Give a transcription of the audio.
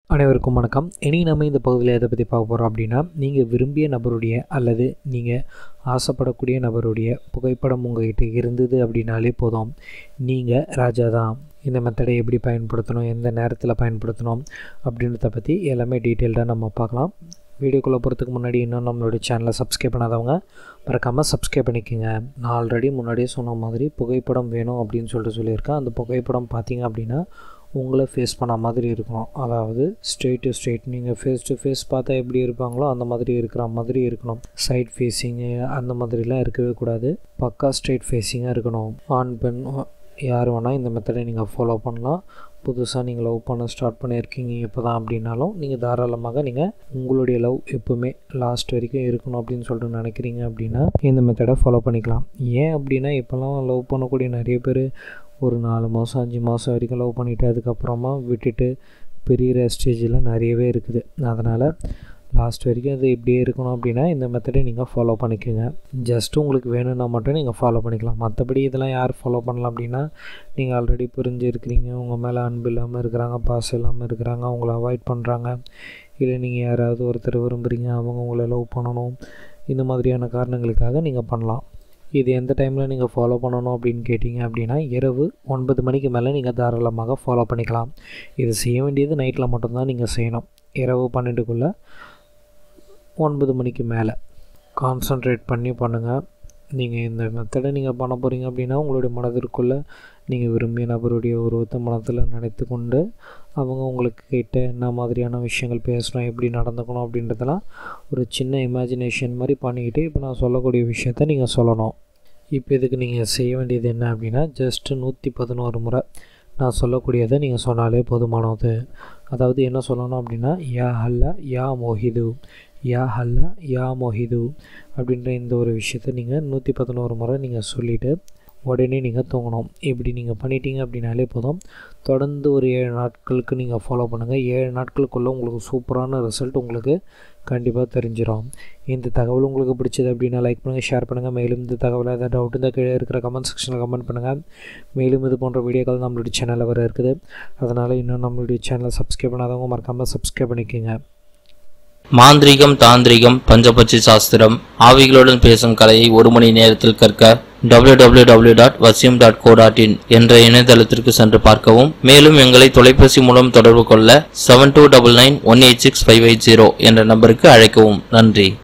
அனைவருக்கும் வணக்கம் இனி நம்ம இந்த பகுதியில் எதை பற்றி பார்க்க போகிறோம் அப்படின்னா நீங்கள் விரும்பிய நபருடைய அல்லது நீங்கள் ஆசைப்படக்கூடிய நபருடைய புகைப்படம் உங்ககிட்ட இருந்தது அப்படின்னாலே போதும் நீங்கள் ராஜா தான் இந்த மெத்தடை எப்படி பயன்படுத்தணும் எந்த நேரத்தில் பயன்படுத்தணும் அப்படின்றத பற்றி எல்லாமே டீட்டெயில்டாக நம்ம பார்க்கலாம் வீடியோக்குள்ளே போகிறதுக்கு முன்னாடி இன்னும் நம்மளுடைய சேனலை சப்ஸ்கிரைப் பண்ணாதவங்க மறக்காமல் சப்ஸ்கிரைப் பண்ணிக்கோங்க நான் ஆல்ரெடி முன்னாடியே சொன்ன மாதிரி புகைப்படம் வேணும் அப்படின்னு சொல்லிட்டு சொல்லியிருக்கேன் அந்த புகைப்படம் பார்த்தீங்க அப்படின்னா உங்களை ஃபேஸ் பண்ண மாதிரி இருக்கணும் அதாவது ஸ்ட்ரெயிட் டு ஸ்ட்ரெயிட் நீங்கள் ஃபேஸ் டு ஃபேஸ் பார்த்தா எப்படி இருப்பாங்களோ அந்த மாதிரி இருக்கிற மாதிரி இருக்கணும் சைட் ஃபேஸிங்கு அந்த மாதிரிலாம் இருக்கவே கூடாது பக்கா ஸ்ட்ரெயிட் ஃபேஸிங்காக இருக்கணும் ஆண் பெண் யார் வேணால் இந்த மெத்தடை நீங்கள் ஃபாலோ பண்ணலாம் புதுசாக நீங்கள் லவ் பண்ண ஸ்டார்ட் பண்ணியிருக்கீங்க இப்போ தான் அப்படின்னாலும் நீங்கள் தாராளமாக நீங்கள் உங்களுடைய லவ் எப்போவுமே லாஸ்ட் வரைக்கும் இருக்கணும் அப்படின்னு சொல்லிட்டு நினைக்கிறீங்க அப்படின்னா இந்த மெத்தடை ஃபாலோ பண்ணிக்கலாம் ஏன் அப்படின்னா இப்போல்லாம் லவ் பண்ணக்கூடிய நிறைய பேர் ஒரு நாலு மாதம் அஞ்சு மாதம் வரைக்கும் லவ் பண்ணிவிட்டு அதுக்கப்புறமா விட்டுட்டு பிரிகிற ஸ்டேஜில் நிறையவே இருக்குது அதனால் லாஸ்ட் வரைக்கும் அது இப்படியே இருக்கணும் அப்படின்னா இந்த மெத்தடை நீங்கள் ஃபாலோ பண்ணிக்கோங்க ஜஸ்ட் உங்களுக்கு வேணும்னா மட்டும் நீங்கள் ஃபாலோ பண்ணிக்கலாம் மற்றபடி இதெல்லாம் யார் ஃபாலோ பண்ணலாம் அப்படின்னா நீங்கள் ஆல்ரெடி புரிஞ்சு இருக்கிறீங்க உங்கள் மேலே அன்பு இல்லாமல் இருக்கிறாங்க பாசம் இல்லாமல் இருக்கிறாங்க அவங்கள அவாய்ட் பண்ணுறாங்க இல்லை நீங்கள் யாராவது ஒருத்தர் விரும்புகிறீங்க அவங்க உங்களை லவ் பண்ணணும் இந்த மாதிரியான காரணங்களுக்காக நீங்கள் பண்ணலாம் இது எந்த டைமில் நீங்கள் ஃபாலோ பண்ணணும் அப்படின்னு கேட்டிங்க அப்படின்னா இரவு ஒன்பது மணிக்கு மேலே நீங்கள் தாராளமாக ஃபாலோ பண்ணிக்கலாம் இது செய்ய வேண்டியது நைட்டில் மட்டும்தான் நீங்கள் செய்யணும் இரவு பன்னெண்டுக்குள்ளே ஒன்பது மணிக்கு மேலே கான்சன்ட்ரேட் பண்ணி பண்ணுங்கள் நீங்கள் இந்த மெத்தடை நீங்கள் பண்ண போகிறீங்க அப்படின்னா உங்களுடைய மனதிற்குள்ளே நீங்கள் விரும்பிய நபருடைய உருவத்தை மனத்தில் நினைத்து கொண்டு அவங்க உங்களுக்கு கிட்ட என்ன மாதிரியான விஷயங்கள் பேசணும் எப்படி நடந்துக்கணும் அப்படின்றதெல்லாம் ஒரு சின்ன இமேஜினேஷன் மாதிரி பண்ணிக்கிட்டு இப்போ நான் சொல்லக்கூடிய விஷயத்த நீங்கள் சொல்லணும் இப்போ இதுக்கு நீங்கள் செய்ய வேண்டியது என்ன அப்படின்னா ஜஸ்ட்டு நூற்றி பதினோரு முறை நான் சொல்லக்கூடியதை நீங்கள் சொன்னாலே போதுமானது அதாவது என்ன சொல்லணும் அப்படின்னா யா ஹல்லா யா மோஹிது யா ஹல்லா யா மொஹிது அப்படின்ற இந்த ஒரு விஷயத்த நீங்கள் நூற்றி பதினோரு முறை நீங்கள் சொல்லிவிட்டு உடனே நீங்கள் தூங்கணும் இப்படி நீங்கள் பண்ணிட்டீங்க அப்படின்னாலே போதும் தொடர்ந்து ஒரு ஏழு நாட்களுக்கு நீங்கள் ஃபாலோ பண்ணுங்கள் ஏழு நாட்களுக்குள்ளே உங்களுக்கு சூப்பரான ரிசல்ட் உங்களுக்கு கண்டிப்பாக தெரிஞ்சிடும் இந்த தகவல் உங்களுக்கு பிடிச்சது அப்படின்னா லைக் பண்ணுங்கள் ஷேர் பண்ணுங்கள் மேலும் இந்த தகவல் ஏதாவது டவுட் இருந்தால் கீழே இருக்கிற கமெண்ட் செக்ஷனில் கமெண்ட் பண்ணுங்கள் மேலும் இது போன்ற வீடியோக்கள் நம்மளுடைய சேனலில் வர இருக்குது அதனால் இன்னும் நம்மளுடைய சேனலை சப்ஸ்கிரைப் பண்ணாதவங்க மறக்காமல் சப்ஸ்கிரைப் பண்ணிக்கோங்க மாந்திரிகம் தாந்திரிகம் பஞ்சபட்சி சாஸ்திரம் ஆவிகளுடன் பேசும் கலையை ஒரு மணி நேரத்தில் கற்க www.vasyam.co.in டாட் வசியம் டாட் கோ டாட் இன் என்ற இணையதளத்திற்கு சென்று பார்க்கவும் மேலும் எங்களை தொலைபேசி மூலம் தொடர்பு கொள்ள seven two double nine one eight six five eight zero என்ற நம்பருக்கு அழைக்கவும் நன்றி